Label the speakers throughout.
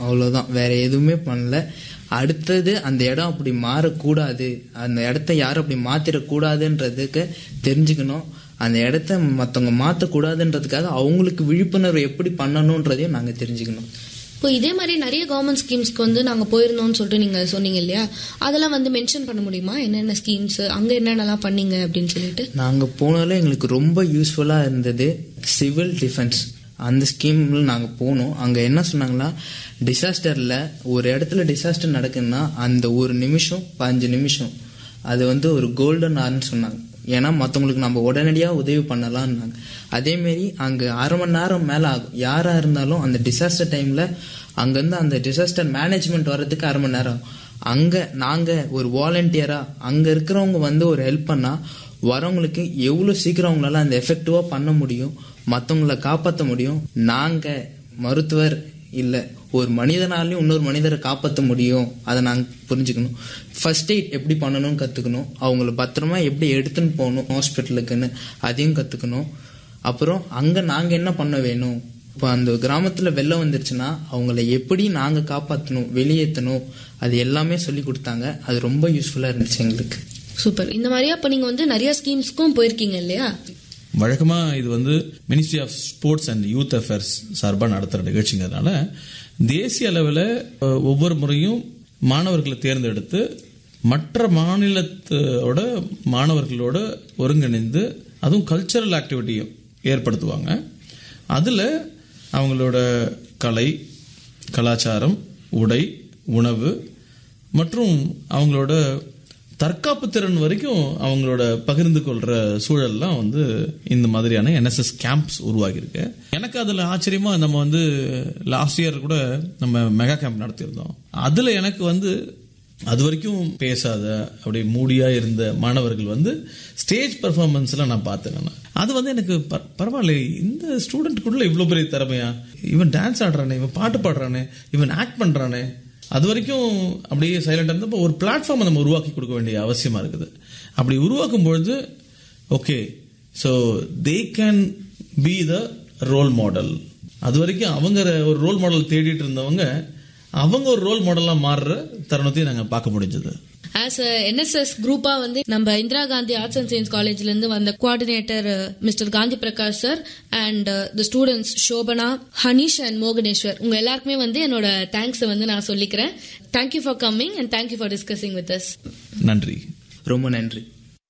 Speaker 1: அவ்வளோதான் வேற எதுவுமே பண்ணல அடுத்தது அந்த இடம் அப்படி மாறக்கூடாது அந்த இடத்த யாரும் அப்படி மாத்திரக்கூடாதுன்றதுக்கு தெரிஞ்சுக்கணும் அந்த இடத்த மற்றவங்க மாற்றக்கூடாதுன்றதுக்காக அவங்களுக்கு விழிப்புணர்வு எப்படி பண்ணணுன்றதையும் நாங்கள் தெரிஞ்சுக்கணும்
Speaker 2: இப்போ இதே மாதிரி நிறைய கவர்மெண்ட் ஸ்கீம்ஸ்க்கு வந்து நாங்கள் போயிருந்தோம்னு சொல்லிட்டு நீங்கள் சொன்னீங்க இல்லையா அதெல்லாம் வந்து மென்ஷன் பண்ண முடியுமா என்னென்ன ஸ்கீம்ஸ் அங்கே என்னென்னலாம் பண்ணீங்க அப்படின்னு சொல்லிட்டு
Speaker 1: நாங்கள் போனாலும் எங்களுக்கு ரொம்ப யூஸ்ஃபுல்லாக இருந்தது சிவில் டிஃபென்ஸ் அந்த ஸ்கீமில் நாங்கள் போனோம் அங்கே என்ன சொன்னாங்களா டிசாஸ்டரில் ஒரு இடத்துல டிசாஸ்டர் நடக்குதுன்னா அந்த ஒரு நிமிஷம் பதினஞ்சு நிமிஷம் அது வந்து ஒரு கோல்டன் ஆர்னு சொன்னாங்க ஏன்னா மற்றவங்களுக்கு நம்ம உடனடியாக உதவி பண்ணலாம்னாங்க அதேமாரி அங்கே அரை மணி நேரம் மேலே ஆகும் யாராக இருந்தாலும் அந்த டிசாஸ்டர் டைமில் அங்கேருந்து அந்த டிசாஸ்டர் மேனேஜ்மெண்ட் வர்றதுக்கு அரை மணி நேரம் அங்கே நாங்கள் ஒரு வாலண்டியராக அங்கே இருக்கிறவங்க வந்து ஒரு ஹெல்ப் பண்ணால் வரவங்களுக்கு எவ்வளோ சீக்கிரம் அவங்களால அந்த எஃபெக்டிவாக பண்ண முடியும் மற்றவங்கள காப்பாற்ற முடியும் நாங்கள் மருத்துவர் இல்லை ஒரு மனிதனாலையும் இன்னொரு மனிதரை காப்பாற்ற முடியும் அதை நாங்கள் புரிஞ்சுக்கணும் ஃபர்ஸ்ட் எய்ட் எப்படி பண்ணணும்னு கற்றுக்கணும் அவங்கள பத்திரமா எப்படி எடுத்துன்னு போகணும் ஹாஸ்பிட்டலுக்குன்னு அதையும் கற்றுக்கணும் அப்புறம் அங்கே நாங்கள் என்ன பண்ண வேணும் இப்போ அந்த கிராமத்தில் வெள்ளம் வந்துருச்சுன்னா அவங்கள எப்படி நாங்கள் காப்பாற்றணும் வெளியேற்றணும் அது எல்லாமே சொல்லி கொடுத்தாங்க அது ரொம்ப யூஸ்ஃபுல்லாக இருந்துச்சு எங்களுக்கு
Speaker 2: சூப்பர் இந்த மாதிரியா இப்போ நீங்கள் வந்து நிறைய ஸ்கீம்ஸ்க்கும் போயிருக்கீங்க இல்லையா
Speaker 3: வழக்கமா இது வந்து ministry of sports and youth affairs சார்பாக நடத்துகிற நிகழ்ச்சிங்கிறதுனால தேசிய அளவில் அஹ், ஒவ்வொரு முறையும் மாணவர்களை தேர்ந்தெடுத்து மற்ற மாநிலத்தோட மாணவர்களோட ஒருங்கிணைந்து அதுவும் கல்ச்சரல் ஆக்டிவிட்டியும் ஏற்படுத்துவாங்க அதில் அவங்களோட கலை கலாச்சாரம் உடை உணவு மற்றும் அவங்களோட தற்காப்பு திறன் வரைக்கும் அவங்களோட பகிர்ந்து கொள்ற சூழல்லாம் வந்து இந்த மாதிரியான என்எஸ்எஸ் கேம்ப்ஸ் உருவாகியிருக்கு எனக்கு அதுல ஆச்சரியமா நம்ம வந்து லாஸ்ட் இயர் கூட நம்ம மெகா கேம்ப் நடத்தியிருந்தோம் அதுல எனக்கு வந்து அது வரைக்கும் பேசாத அப்படி மூடியா இருந்த மாணவர்கள் வந்து ஸ்டேஜ் பெர்ஃபார்மன்ஸ்லாம் நான் பார்த்தேன் நான் அது வந்து எனக்கு பர- பரவாயில்ல இந்த ஸ்டூடெண்ட்டுக்குள்ள இவ்வளோ பெரிய திறமையா இவன் டான்ஸ் ஆடுறானே இவன் பாட்டு பாடுறானே இவன் ஆக்ட் பண்றானே அது வரைக்கும் அப்படியே சைலண்டா இருந்தப்போ ஒரு பிளாட்ஃபார்மை நம்ம உருவாக்கி கொடுக்க வேண்டிய அவசியமா இருக்குது அப்படி உருவாக்கும் பொழுது okay so they can be the role model அது வரைக்கும் அவங்க ஒரு ரோல் மாடல் தேடிட்டு இருந்தவங்க அவங்க ஒரு ரோல் மாடலா மாறுற தருணத்தையும் நாங்க பார்க்க முடிஞ்சது
Speaker 2: ஆஸ் அ என்எஸ்எஸ் குரூப்பா வந்து நம்ம Indira Gandhi arts and science காலேஜ்ல இருந்து வந்த coordinator mister Gandhi Prakash sir and the students Shobana Hanish and Mohaneswar உங்க எல்லாருக்குமே வந்து என்னோட தேங்க்ஸ் வந்து நான் சொல்லிக்கிறேன் thank you for coming and thank you for discussing with us
Speaker 3: நன்றி
Speaker 1: ரொம்ப நன்றி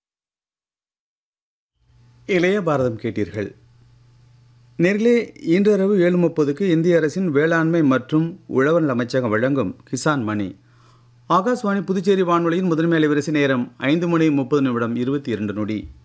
Speaker 4: இளைய பாரதம் கேட்டீர்கள் நேர்களே இன்றிரவு ஏழு முப்பதுக்கு இந்திய அரசின் வேளாண்மை மற்றும் உழவர் நல அமைச்சகம் வழங்கும் கிசான் மணி ஆகாஷ்வாணி புதுச்சேரி வானொலியின் முதன்மை அலைவரிசை நேரம் ஐந்து மணி முப்பது நிமிடம் இருபத்தி இரண்டு நொடி